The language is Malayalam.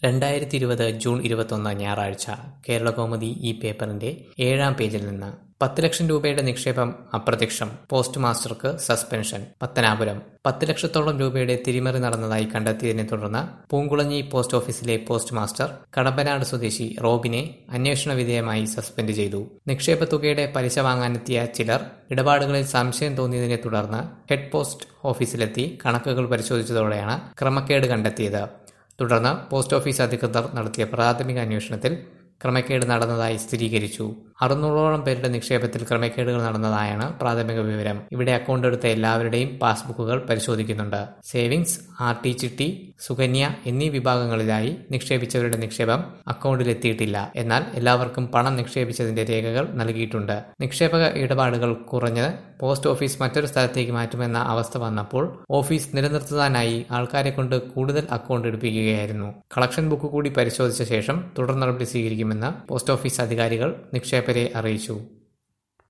രണ്ടായിരത്തി ഇരുപത് ജൂൺ ഇരുപത്തൊന്ന് ഞായറാഴ്ച കേരളകൗമുദി ഈ പേപ്പറിന്റെ ഏഴാം പേജിൽ നിന്ന് പത്ത് ലക്ഷം രൂപയുടെ നിക്ഷേപം അപ്രത്യക്ഷം പോസ്റ്റ് മാസ്റ്റർക്ക് സസ്പെൻഷൻ പത്തനാപുരം പത്ത് ലക്ഷത്തോളം രൂപയുടെ തിരിമറി നടന്നതായി കണ്ടെത്തിയതിനെ തുടർന്ന് പൂങ്കുളഞ്ഞി പോസ്റ്റ് ഓഫീസിലെ പോസ്റ്റ് മാസ്റ്റർ കടമ്പനാട് സ്വദേശി റോബിനെ അന്വേഷണ വിധേയമായി സസ്പെൻഡ് ചെയ്തു നിക്ഷേപ തുകയുടെ പലിശ വാങ്ങാനെത്തിയ ചിലർ ഇടപാടുകളിൽ സംശയം തോന്നിയതിനെ തുടർന്ന് ഹെഡ് പോസ്റ്റ് ഓഫീസിലെത്തി കണക്കുകൾ പരിശോധിച്ചതോടെയാണ് ക്രമക്കേട് കണ്ടെത്തിയത് തുടർന്ന് പോസ്റ്റ് ഓഫീസ് അധികൃതർ നടത്തിയ പ്രാഥമിക അന്വേഷണത്തിൽ ക്രമക്കേട് നടന്നതായി സ്ഥിരീകരിച്ചു അറുന്നൂറോളം പേരുടെ നിക്ഷേപത്തിൽ ക്രമക്കേടുകൾ നടന്നതായാണ് പ്രാഥമിക വിവരം ഇവിടെ അക്കൗണ്ട് എടുത്ത എല്ലാവരുടെയും പാസ്ബുക്കുകൾ പരിശോധിക്കുന്നുണ്ട് സേവിങ്സ് ആർ ടി ചിട്ടി സുകന്യ എന്നീ വിഭാഗങ്ങളിലായി നിക്ഷേപിച്ചവരുടെ നിക്ഷേപം അക്കൗണ്ടിലെത്തിയിട്ടില്ല എന്നാൽ എല്ലാവർക്കും പണം നിക്ഷേപിച്ചതിന്റെ രേഖകൾ നൽകിയിട്ടുണ്ട് നിക്ഷേപക ഇടപാടുകൾ കുറഞ്ഞ് പോസ്റ്റ് ഓഫീസ് മറ്റൊരു സ്ഥലത്തേക്ക് മാറ്റുമെന്ന അവസ്ഥ വന്നപ്പോൾ ഓഫീസ് നിലനിർത്താനായി ആൾക്കാരെ കൊണ്ട് കൂടുതൽ അക്കൗണ്ട് എടുപ്പിക്കുകയായിരുന്നു കളക്ഷൻ ബുക്ക് കൂടി പരിശോധിച്ച ശേഷം തുടർ നടപടി സ്വീകരിക്കുമെന്ന് പോസ്റ്റ് ഓഫീസ് അധികാരികൾ നിക്ഷേപരെ അറിയിച്ചു